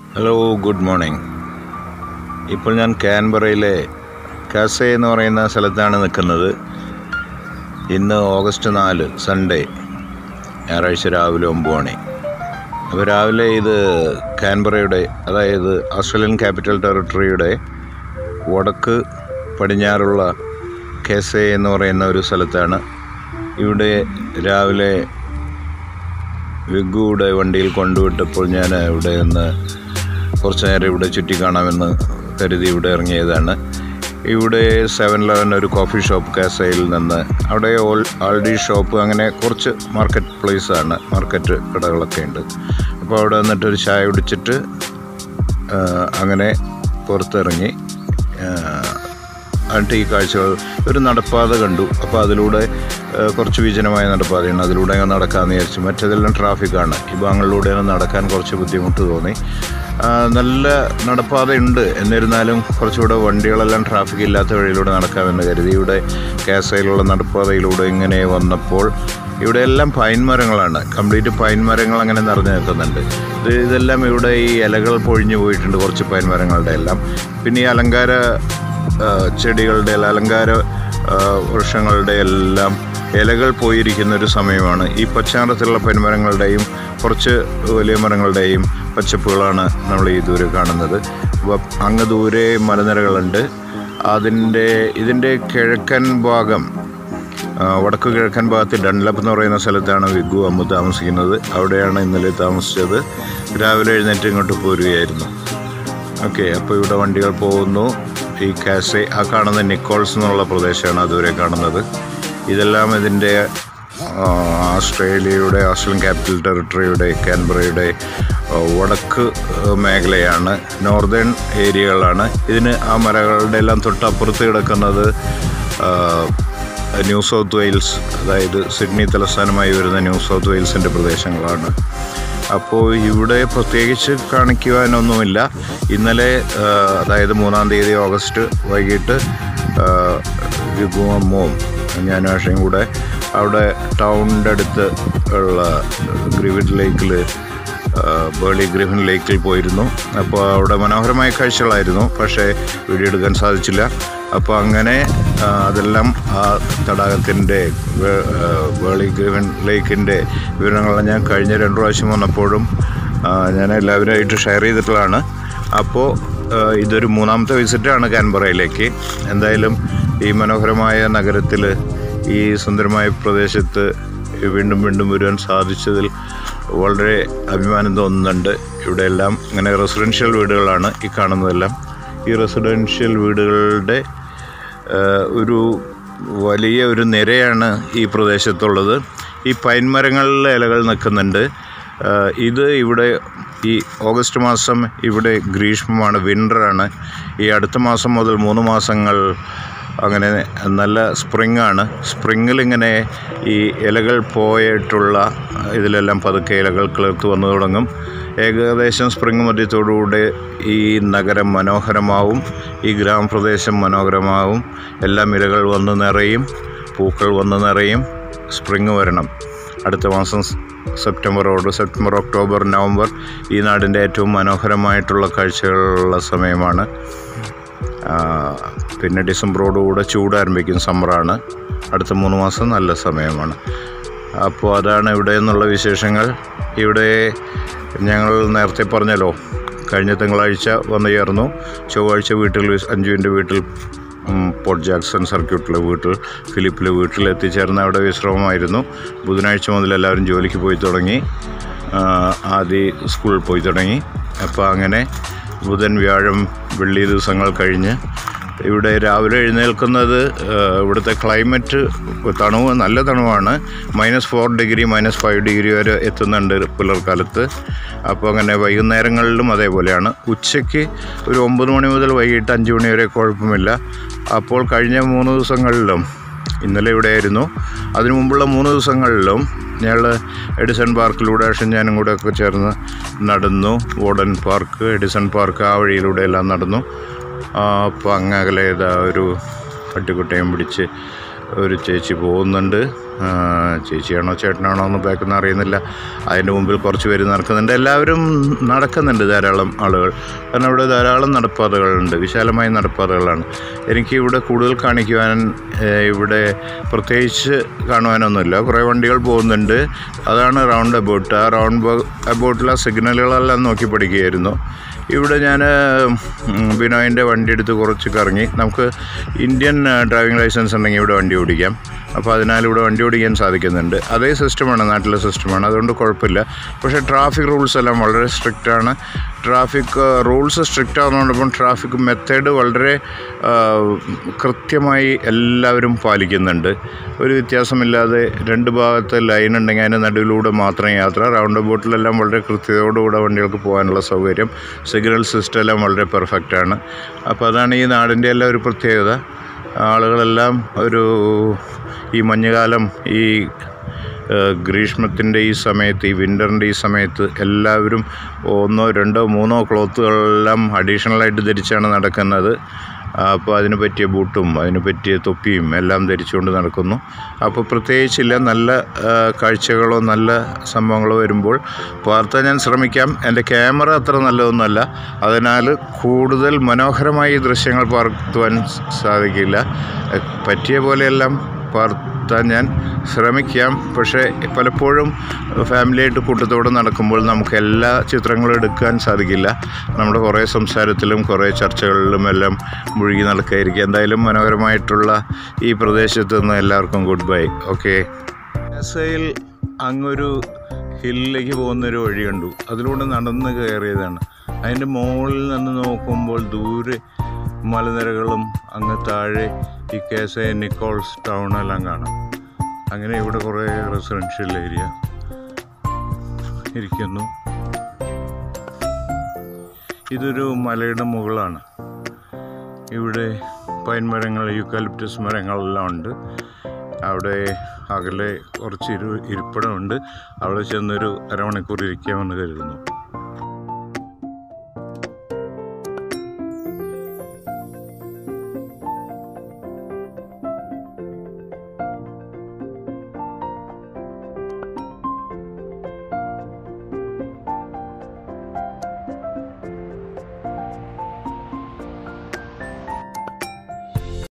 hello good morning ഇപ്പോൾ ഞാൻ കാൻബറയിലെ Casey എന്ന് പറയുന്ന സ്ഥലത്താണ് നിൽക്കുന്നത് ഇന്ന് ഓഗസ്റ്റ് നാല് സൺഡേ ഞായറാഴ്ച രാവിലെ ഒമ്പത് മണി അപ്പോൾ രാവിലെ ഇത് കാൻബറയുടെ അതായത് ഓസ്ട്രേലിയൻ ക്യാപിറ്റൽ ടെറിട്ടറിയുടെ വടക്ക് പടിഞ്ഞാറുള്ള കേസെ എന്ന് പറയുന്ന ഒരു സ്ഥലത്താണ് ഇവിടെ രാവിലെ വിഗുവിടെ വണ്ടിയിൽ കൊണ്ടുവിട്ടപ്പോൾ ഞാൻ ഇവിടെ നിന്ന് കുറച്ച് നേരം ഇവിടെ ചുറ്റി കാണാമെന്ന് കരുതി ഇവിടെ ഇറങ്ങിയതാണ് ഇവിടെ സെവൻ ലെവൻ ഒരു കോഫി ഷോപ്പ് കാസയിൽ നിന്ന് അവിടെ ഓൾ ആൾഡി ഷോപ്പ് അങ്ങനെ കുറച്ച് മാർക്കറ്റ് പ്ലേസ് ആണ് മാർക്കറ്റ് കടകളൊക്കെ ഉണ്ട് അപ്പോൾ അവിടെ വന്നിട്ട് ഒരു ചായ കുടിച്ചിട്ട് ആ, അങ്ങനെ പുറത്തിറങ്ങി ആ, എന്നിട്ട് ഈ കാഴ്ചകൾ ഒരു നടപ്പാത കണ്ടു അപ്പോൾ അതിലൂടെ ആ, കുറച്ച് വിജനമായ നടപ്പാതയാണ് അതിലൂടെ അങ്ങ് നടക്കാമെന്ന് വിചാരിച്ചു മറ്റേതെല്ലാം ട്രാഫിക്കാണ് ഈ ഭാഗങ്ങളിലൂടെ നടക്കാൻ കുറച്ച് ബുദ്ധിമുട്ട് തോന്നി ആ, നല്ല നടപ്പാതയുണ്ട് എന്നിരുന്നാലും കുറച്ചുകൂടെ വണ്ടികളെല്ലാം ട്രാഫിക് ഇല്ലാത്ത വഴിയിലൂടെ നടക്കാമെന്ന് കരുതി ഇവിടെ കാസയിലുള്ള നടപ്പാതയിലൂടെ ഇങ്ങനെ വന്നപ്പോൾ ഇവിടെ എല്ലാം പൈൻ മരങ്ങളാണ് കംപ്ലീറ്റ് പൈൻ മരങ്ങൾ അങ്ങനെ നിറഞ്ഞു നിൽക്കുന്നുണ്ട് ഇത് ഇതെല്ലാം ഇവിടെ ഈ ഇലകൾ പൊഴിഞ്ഞു പോയിട്ടുണ്ട് കുറച്ച് പൈൻ മരങ്ങളുടെ എല്ലാം പിന്നെ ഈ അലങ്കാര ആ, ചെടികളുടെ അല്ല, അലങ്കാര ആ, വൃക്ഷങ്ങളുടെ എല്ലാം ഇലകൾ പോയിരിക്കുന്ന ഒരു സമയമാണ് ഈ പശ്ചാത്തലത്തിലുള്ള പനിമരങ്ങളുടെയും കുറച്ച് വലിയ മരങ്ങളുടെയും പച്ചപ്പുകളാണ് നമ്മൾ ഈ ദൂരെ കാണുന്നത് വ- അങ്ങ് ദൂരെ മലനിരകളുണ്ട് അതിൻ്റെ ഇതിൻ്റെ കിഴക്കൻ ഭാഗം ആ, വടക്ക് കിഴക്കൻ ഭാഗത്ത് ഡൺലപ്പ് എന്ന് പറയുന്ന സ്ഥലത്താണ് വിഗു അമ്മു താമസിക്കുന്നത് അവിടെയാണ് ഇന്നലെ താമസിച്ചത് രാവിലെ എഴുന്നേറ്റ് ഇങ്ങോട്ട് പോരുകയായിരുന്നു ഓക്കെ അപ്പോൾ ഇവിടെ വണ്ടികൾ പോകുന്നു ഈ കാസെ ആ കാണുന്ന നിക്കോൾസ് എന്നുള്ള പ്രദേശമാണ് അതുവരെ കാണുന്നത് ഇതെല്ലാം ഇതിൻ്റെ ആ, ഓസ്ട്രേലിയയുടെ ഓസ്ട്രേലിയൻ ക്യാപിറ്റൽ ടെറിട്ടറിയുടെ കാൻബറയുടെ ആ, വടക്ക് ആ, മേഖലയാണ് നോർത്തേൺ ഏരിയകളാണ് ഇതിന് ആ മരങ്ങളുടെ എല്ലാം തൊട്ടപ്പുറത്ത് കിടക്കുന്നത് ആ, ന്യൂ സൗത്ത് വെയിൽസ് അതായത് സിഡ്നി തലസ്ഥാനമായി വരുന്ന ന്യൂ സൗത്ത് വെയിൽസിൻ്റെ പ്രദേശങ്ങളാണ് അപ്പോൾ ഇവിടെ പ്രത്യേകിച്ച് കാണിക്കുവാനൊന്നുമില്ല ഇന്നലെ ആ, അതായത് മൂന്നാം തീയതി ഓഗസ്റ്റ് വൈകിട്ട് വിഗുമമ്മവും ഞാൻ ആഷയും കൂടെ അവിടെ ടൗണിൻ്റെ അടുത്ത് ഉള്ള ഗ്രിവിൻ ലേക്കിൽ ബേളി ഗ്രിഫിൻ ലേക്കിൽ പോയിരുന്നു അപ്പോൾ അവിടെ മനോഹരമായ കാഴ്ചകളായിരുന്നു പക്ഷേ വീഡിയോ എടുക്കാൻ സാധിച്ചില്ല അപ്പോൾ അങ്ങനെ ആ, അതെല്ലാം ആ തടാകത്തിൻ്റെ ബേളി ഗ്രിഫിൻ ലേക്കിൻ്റെ വിവരങ്ങളെല്ലാം ഞാൻ കഴിഞ്ഞ രണ്ട് പ്രാവശ്യം വന്നപ്പോഴും ആ, ഞാൻ എല്ലാവരുമായിട്ട് ഷെയർ ചെയ്തിട്ടുള്ളതാണ് അപ്പോൾ ആ, ഇതൊരു മൂന്നാമത്തെ വിസിറ്റാണ് കാൻബറയിലേക്ക് എന്തായാലും ഈ മനോഹരമായ നഗരത്തിൽ ഈ സുന്ദരമായ പ്രദേശത്ത് വീണ്ടും വീണ്ടും വരുവാൻ സാധിച്ചതിൽ വളരെ അഭിമാനം തോന്നുന്നുണ്ട് ഇവിടെയെല്ലാം ഇങ്ങനെ റെസിഡൻഷ്യൽ വീടുകളാണ് ഈ കാണുന്നതെല്ലാം ഈ റെസിഡൻഷ്യൽ വീടുകളുടെ ആ, ഒരു വലിയ ഒരു നിരയാണ് ഈ പ്രദേശത്തുള്ളത് ഈ പൈൻ മരങ്ങളിലെ ഇലകൾ നിൽക്കുന്നുണ്ട് ആ, ഇത് ഇവിടെ ഈ ഓഗസ്റ്റ് മാസം ഇവിടെ ഗ്രീഷ്മമാണ് വിൻ്ററാണ് ഈ അടുത്ത മാസം മുതൽ മൂന്ന് മാസങ്ങൾ അങ്ങനെ നല്ല സ്പ്രിംഗ് ആണ് സ്പ്രിങ്ങിൽ ഇങ്ങനെ ഈ ഇലകൾ പോയിട്ടുള്ള ഇതിലെല്ലാം പതുക്കെ ഇലകൾ കിളിർത്ത് വന്നു തുടങ്ങും ഏകദേശം സ്പ്രിംഗ് മധ്യത്തോടുകൂടെ ഈ നഗരം മനോഹരമാവും ഈ ഗ്രാമപ്രദേശം മനോഹരമാവും എല്ലാം ഇലകൾ വന്ന് നിറയും പൂക്കൾ വന്ന് നിറയും സ്പ്രിങ് വരണം അടുത്ത മാസം സ് സെപ്റ്റംബറോട് സെപ്റ്റംബർ ഒക്ടോബർ നവംബർ ഈ നാടിൻ്റെ ഏറ്റവും മനോഹരമായിട്ടുള്ള കാഴ്ചകളുള്ള സമയമാണ് ആ, പിന്നെ ഡിസംബറോടുകൂടെ ചൂട് ആരംഭിക്കും സമ്മറാണ് അടുത്ത മൂന്ന് മാസം നല്ല സമയമാണ് അപ്പോൾ അതാണ് ഇവിടെ നിന്നുള്ള വിശേഷങ്ങൾ ഇവിടെ ഞങ്ങൾ നേരത്തെ പറഞ്ഞല്ലോ കഴിഞ്ഞ തിങ്കളാഴ്ച വന്നു ചേർന്നു ചൊവ്വാഴ്ച വീട്ടിൽ വിസ്- അഞ്ജുവിൻ്റെ വീട്ടിൽ ഉം, പോർട്ട് ജാക്സൺ സർക്യൂട്ടിലെ വീട്ടിൽ ഫിലിപ്പിലെ വീട്ടിൽ എത്തിച്ചേർന്ന് അവിടെ വിശ്രമമായിരുന്നു ബുധനാഴ്ച മുതൽ എല്ലാവരും ജോലിക്ക് പോയി തുടങ്ങി ആ, ആദി സ്കൂളിൽ പോയി തുടങ്ങി അപ്പോൾ അങ്ങനെ ബുധൻ വ്യാഴം വെള്ളി ദിവസങ്ങൾ കഴിഞ്ഞ് ഇവിടെ രാവിലെ എഴുന്നേൽക്കുന്നത് ആ, ഇവിടുത്തെ ക്ലൈമറ്റ് തണുവ് നല്ല തണുവാണ് minus four degree minus five degree വരെ എത്തുന്നുണ്ട് പുലർക്കാലത്ത് അപ്പോൾ അങ്ങനെ വൈകുന്നേരങ്ങളിലും അതേപോലെയാണ് ഉച്ചയ്ക്ക് ഒരു ഒമ്പത് മണി മുതൽ വൈകിട്ട് അഞ്ച് മണി വരെ കുഴപ്പമില്ല അപ്പോൾ കഴിഞ്ഞ മൂന്ന് ദിവസങ്ങളിലും ഇന്നലെ ഇവിടെയായിരുന്നു അതിനു മുമ്പുള്ള മൂന്ന് ദിവസങ്ങളിലും ഞങ്ങൾ എഡിസൺ പാർക്കിലൂടെ അഷൻ ഞാനും കൂടെ ഒക്കെ ചേർന്ന് നടന്നു വോർഡൻ പാർക്ക് എഡിസൺ പാർക്ക് ആ വഴിയിലൂടെ എല്ലാം നടന്നു ആ, അപ്പോൾ അങ്ങകലെ ഇതാ ഒരു പട്ടിക്കുട്ടയും പിടിച്ച് ഒരു ചേച്ചി പോകുന്നുണ്ട് ആ, ചേച്ചിയാണോ ചേട്ടനാണോ എന്ന് ബാക്കിൽ അറിയുന്നില്ല അതിൻ്റെ മുമ്പിൽ കുറച്ച് പേര് നടക്കുന്നുണ്ട് എല്ലാവരും നടക്കുന്നുണ്ട് ധാരാളം ആളുകൾ കാരണം ഇവിടെ ധാരാളം നടപ്പാതകളുണ്ട് വിശാലമായ നടപ്പാതകളാണ് എനിക്ക് ഇവിടെ കൂടുതൽ കാണിക്കുവാൻ ഏഹ്, ഇവിടെ പ്രത്യേകിച്ച് കാണുവാനൊന്നുമില്ല കുറേ വണ്ടികൾ പോകുന്നുണ്ട് അതാണ് റൗണ്ട് അബൌട്ട് ആ റൗണ്ട് അബൌട്ടിലെ സിഗ്നലുകളെല്ലാം നോക്കി പഠിക്കുകയായിരുന്നു ഇവിടെ ഞാൻ ബിനോയിൻ്റെ വണ്ടി എടുത്ത് കുറച്ച് കറങ്ങി നമുക്ക് ഇന്ത്യൻ ഡ്രൈവിംഗ് ലൈസൻസ് ഉണ്ടെങ്കിൽ ഇവിടെ വണ്ടി ഓടിക്കാം അപ്പോൾ അതിനാൽ ഇവിടെ വണ്ടി ഓടിക്കാൻ സാധിക്കുന്നുണ്ട് അതേ സിസ്റ്റമാണ് നാട്ടിലെ സിസ്റ്റമാണ് അതുകൊണ്ട് കുഴപ്പമില്ല പക്ഷേ ട്രാഫിക് റൂൾസ് എല്ലാം വളരെ സ്ട്രിക്റ്റാണ് ട്രാഫിക് റൂൾസ് സ്ട്രിക്റ്റ് ആകുന്നതോടൊപ്പം ട്രാഫിക് മെത്തേഡ് വളരെ ആ, കൃത്യമായി എല്ലാവരും പാലിക്കുന്നുണ്ട് ഒരു വ്യത്യാസമില്ലാതെ രണ്ട് ഭാഗത്ത് ലൈൻ ഉണ്ടെങ്കിൽ അതിൻ്റെ നടുവിലൂടെ മാത്രം യാത്ര റൗണ്ട് അബൌട്ടിലെല്ലാം വളരെ കൃത്യതയോടുകൂടെ വണ്ടികൾക്ക് പോകാനുള്ള സൗകര്യം സിഗ്നൽ സിസ്റ്റം എല്ലാം വളരെ പെർഫെക്റ്റാണ് അപ്പോൾ അതാണ് ഈ നാടിൻ്റെ എല്ലാം ഒരു പ്രത്യേകത ആളുകളെല്ലാം ഒരു ഈ മഞ്ഞുകാലം ഈ ഗ്രീഷ്മത്തിൻ്റെ ഈ സമയത്ത് ഈ വിൻ്ററിൻ്റെ ഈ സമയത്ത് എല്ലാവരും ഒന്നോ രണ്ടോ മൂന്നോ ക്ലോത്തുകളെല്ലാം അഡീഷണലായിട്ട് ധരിച്ചാണ് നടക്കുന്നത് അപ്പോൾ അതിന് പറ്റിയ ബൂട്ടും അതിന് പറ്റിയ തൊപ്പിയും എല്ലാം ധരിച്ചുകൊണ്ട് നടക്കുന്നു അപ്പോൾ പ്രത്യേകിച്ചില്ല നല്ല ആ, കാഴ്ചകളോ നല്ല സംഭവങ്ങളോ വരുമ്പോൾ വാർത്ത ഞാൻ ശ്രമിക്കാം എൻ്റെ ക്യാമറ അത്ര നല്ലതൊന്നുമല്ല അതിനാൽ കൂടുതൽ മനോഹരമായി ഈ ദൃശ്യങ്ങൾ പകർത്തുവാൻ സാധിക്കില്ല പറ്റിയ പോലെയെല്ലാം പകർത്താൻ ഞാൻ ശ്രമിക്കാം പക്ഷേ പലപ്പോഴും ഫാമിലിയായിട്ട് കൂട്ടത്തോടെ നടക്കുമ്പോൾ നമുക്ക് എല്ലാ ചിത്രങ്ങളും എടുക്കാൻ സാധിക്കില്ല നമ്മുടെ കുറേ സംസാരത്തിലും കുറേ ചർച്ചകളിലും എല്ലാം മുഴുകി നടക്കായിരിക്കും എന്തായാലും മനോഹരമായിട്ടുള്ള ഈ പ്രദേശത്ത് നിന്ന് എല്ലാവർക്കും ഗുഡ് ബൈ ഓക്കെ ഗസയിൽ അങ്ങൊരു ഹില്ലിലേക്ക് പോകുന്നൊരു വഴി കണ്ടു അതിലൂടെ നടന്ന് കയറിയതാണ് അതിൻ്റെ മുകളിൽ നിന്ന് നോക്കുമ്പോൾ ദൂരെ മലനിരകളും അങ്ങ് താഴെ ഈ കേസെ നിക്കോൾസ് ടൗൺ എല്ലാം കാണാം അങ്ങനെ ഇവിടെ കുറേ റെസിഡൻഷ്യൽ ഏരിയ ഇരിക്കുന്നു ഇതൊരു മലയുടെ മുകളാണ് ഇവിടെ പൈൻ മരങ്ങൾ യൂക്കാലിപ്റ്റസ് മരങ്ങളെല്ലാം ഉണ്ട് അവിടെ അകലെ കുറച്ച് ഇരു ഇരിപ്പിടമുണ്ട് അവിടെ ചെന്നൊരു അരമണിക്കൂർ ഇരിക്കാമെന്ന് കരുതുന്നു